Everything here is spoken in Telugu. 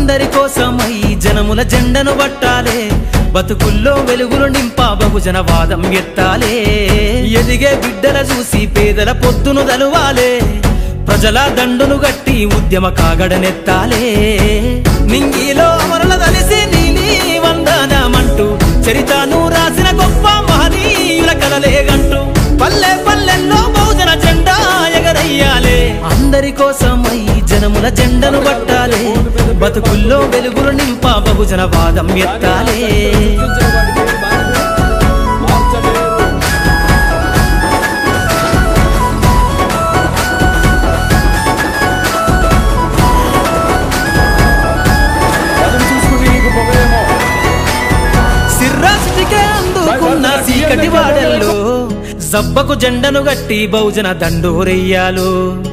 అందరి కోసమై జనముల జెండను పట్టాలే బతుకుల్లో వెలుగులు నింపా బహుజన వాదం ఎత్తాలే ఎదిగే బిడ్డల చూసి పేదల పొద్దును దలువాలే ప్రజల దండును గట్టి ఉద్యమ కాగడనెత్తాలే నింగిలో అమరుల దలిసి నీలి వందనమంటూ చరితను రాసిన గొప్ప మహనీయుల కలలేగంటూ పల్లె పల్లెల్లో బహుజన జెండా ఎగరయ్యాలే అందరి కోసమై జనముల జెండను పట్టాలే బతుకుల్లో వెలుగులు నింపా బహుజన వాదం ఎత్తాలే గుర్తించిన వాడికి బాధ్యత మార్చలేరు ఎదురు చూసుకుని నీకు పొగయేమో సిర్రాష్టికే అందుకున్న చీకటి వాడల్లో జబ్బకు జెండను గట్టి బహుజన దండోరెయ్యాలు